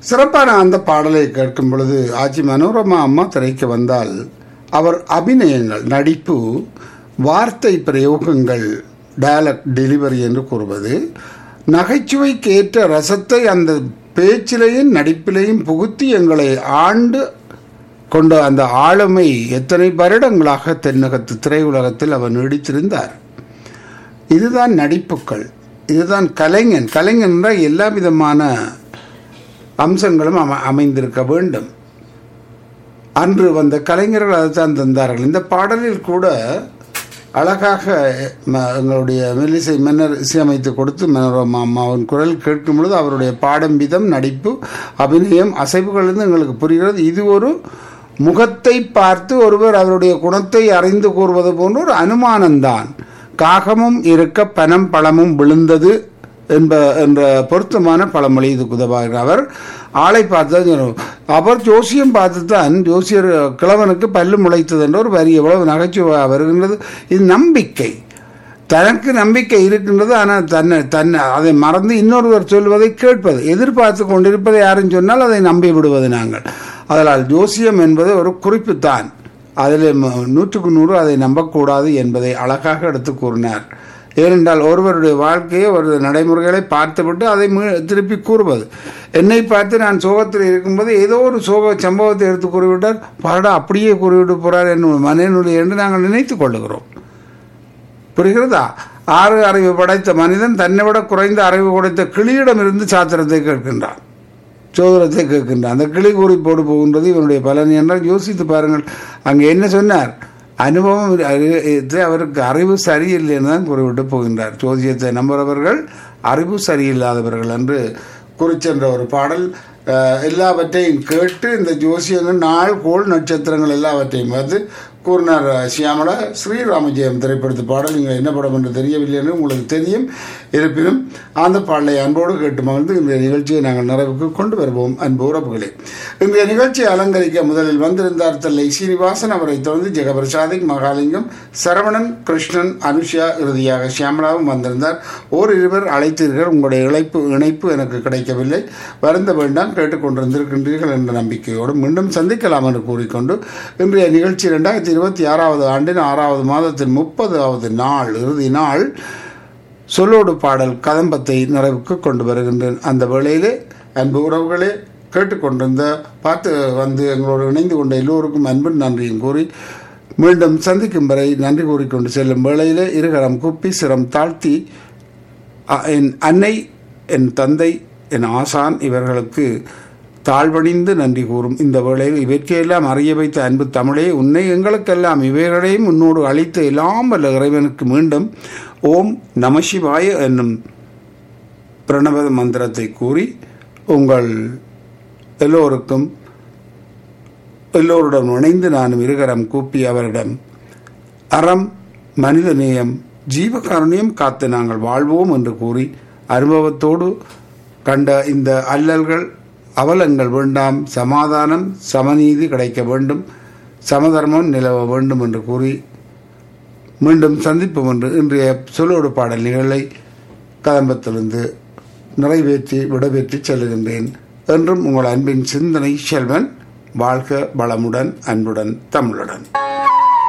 சிறப்பான அந்த பாடலை கேட்கும் பொழுது ஆச்சி மனோரமா அம்மா திரைக்கு வந்தால் அவர் அபிநயங்கள் நடிப்பு வார்த்தை பிரயோகங்கள் டயலாக் டெலிவரி என்று கூறுவது நகைச்சுவைக்கு ஏற்ற ரசத்தை அந்த பேச்சிலையும் நடிப்பிலையும் புகுத்தி எங்களை ஆண்டு கொண்ட அந்த ஆளுமை எத்தனை வருடங்களாக தென்னகத்து திரையுலகத்தில் அவர் நீடித்திருந்தார் இதுதான் நடிப்புக்கள் இதுதான் கலைஞன் கலைஞன் என்றால் எல்லா விதமான அம்சங்களும் அம அமைந்திருக்க வேண்டும் அன்று வந்த கலைஞர்கள் அதைத்தான் தந்தார்கள் இந்த பாடலில் கூட அழகாக ம- எங்களுடைய மெல்லிசை மன்னர் இசையமைத்து கொடுத்து மனோரமா அம்மாவின் குரல் கேட்கும் பொழுது அவருடைய பாடம் விதம் நடிப்பு அபிநயம் அசைவுகள் இருந்து எங்களுக்கு புரிகிறது இது ஒரு முகத்தை பார்த்து ஒருவர் அவருடைய குணத்தை அறிந்து கூறுவது போன்ற ஒரு அனுமானம்தான் காகமும் இருக்க பனம் பழமும் விழுந்தது என்ப என்ற பொருத்தமான பழமொழி இதுக்கு உதவாகிறார் அவர் ஆளை பார்த்து தான் சொல்லணும். அவர் ஜோசியம் பார்த்து தான் ஜோசியர் கிழவனுக்கு பல்லு முளைத்தது என்ற ஒரு வரி எவ்வளவு நகைச்சுவை வருகின்றது இது நம்பிக்கை தனக்கு நம்பிக்கை இருக்கின்றது ஆனால் தன்னை தன்னை அதை மறந்து இன்னொருவர் சொல்வதை கேட்பது எதிர்பார்த்து கொண்டிருப்பதை யாரும் சொன்னால் அதை நம்பி விடுவது நாங்கள் அதனால் ஜோசியம் என்பது ஒரு குறிப்புத்தான் அதில் ம- நூற்றுக்கு நூறு அதை நம்பக்கூடாது என்பதை அழகாக எடுத்து கூறினார் ஏனென்றால் ஒருவருடைய வாழ்க்கையை ஒரு நடைமுறைகளை பார்த்துவிட்டு அதை மீ- திருப்பி கூறுவது என்னை பார்த்து நான் சோகத்தில் இருக்கும்போது ஏதோ ஒரு சோக சம்பவத்தை எடுத்து கூறிவிட்டார் பாடா அப்படியே கூறிவிட்டு போறார் என்னும் மனநிலை என்று நாங்கள் நினைத்துக் கொள்ளுகிறோம் புரிகிறதா ஆறு அறிவு படைத்த மனிதன் தன்னை விட குறைந்த அறிவு படைத்த கிளியிடமிருந்து சாத்திரத்தை கேட்கின்றான் சோதரத்தை கேட்கின்றான் அந்த கிளி கூறி போடு போகின்றது இவனுடைய பலன் என்றால் யோசித்து பாருங்கள் அங்கே என்ன சொன்னார் அனுபவம் இரு- அறி- இது அவருக்கு அறிவு சரியில்லைன்னு தான் கூறிவிட்டு போகின்றார் ஜோதியத்தை நம்புறவர்கள் அறிவு சரியில்லாதவர்கள் என்று குறிச்சென்ற ஒரு பாடல் அஹ், எல்லாவற்றையும் கேட்டு இந்த ஜோசியங்கள் நாள் கோள் நட்சத்திரங்கள் எல்லாவற்றையும் பார்த்து கூறினார் சியாமலா ஸ்ரீராமஜெயம் திரைப்படத்து பாடல் நீங்கள் என்ன படம் என்று தெரியவில்லை என்று உங்களுக்கு தெரியும் இருப்பினும் அந்த பாடலை அன்போடு கேட்டு மகிழ்ந்து இன்றைய நிகழ்ச்சியை நாங்கள் நிறைவுக்கு கொண்டு வருவோம் அன்பு உறவுகளே இன்றைய நிகழ்ச்சியை அலங்கரிக்க முதலில் வந்திருந்தார் தல்லை சீனிவாசன் அவரை தொடர்ந்து ஜெகபிரசாதிக் மகாலிங்கம் சரவணன் கிருஷ்ணன் அனுஷா இறுதியாக சியாமலாவும் வந்திருந்தார் ஓரிருவர் அழைத்தீர்கள் உங்களுடைய இழைப்பு இணைப்பு எனக்கு கிடைக்கவில்லை வருந்த வேண்டாம் கேட்டுக்கொண்டிருந்திருக்கின்றீர்கள் என்ற நம்பிக்கையோடு மீண்டும் சந்திக்கலாம் என்று கூறிக்கொண்டு இன்றைய நிகழ்ச்சி இரண்டாயிரத்தி இருபத்தி ஆறாவது ஆண்டின் ஆறாவது மாதத்தின் முப்பதாவது நாள் இறுதி நாள் சொல்லோடு பாடல் கதம்பத்தை நிறைவுக்கு கொண்டு வருகின்றேன் அந்த வேளையிலே அன்பு உறவுகளே கேட்டுக்கொண்டிருந்த பார்த்து வந்து எங்களோடு இணைந்து கொண்ட எல்லோருக்கும் அன்பின் நன்றியும் கூறி மீண்டும் சந்திக்கும் வரை நன்றி கூறிக்கொண்டு செல்லும் வேளையிலே இருகரம் குப்பி சிரம் தாழ்த்தி அ- என் அன்னை என் தந்தை என் ஆசான் இவர்களுக்கு தாழ்வணிந்து நன்றி கூறும் இந்த வேளையில் இவற்றையெல்லாம் அறிய வைத்த அன்பு தமிழே உன்னை எங்களுக்கெல்லாம் இவைகளையும் உன்னோடு அளித்த எல்லாம் வல்ல இறைவனுக்கு மீண்டும் ஓம் நமசிவாய என்னும் பிரணவ மந்திரத்தை கூறி உங்கள் எல்லோருக்கும் எல்லோருடன் இணைந்து நானும் இருகரம் கூப்பி அவரிடம் அறம் மனிதநேயம் ஜீவகாருண்யம் காத்து நாங்கள் வாழ்வோம் என்று கூறி அனுபவத்தோடு கண்ட இந்த அல்லல்கள் அவலங்கள் வேண்டாம் சமாதானம் சமநீதி கிடைக்க வேண்டும் சமதர்மம் நிலவ வேண்டும் என்று கூறி மீண்டும் சந்திப்போம் என்று இன்றைய சொல்லோடு பாடல் நிகழை கதம்பத்திலிருந்து நிறைவேற்றி விடைபெற்று செல்லுகின்றேன் என்றும் உங்கள் அன்பின் சிந்தனை செல்வன் வாழ்க வளமுடன் அன்புடன் தமிழுடன்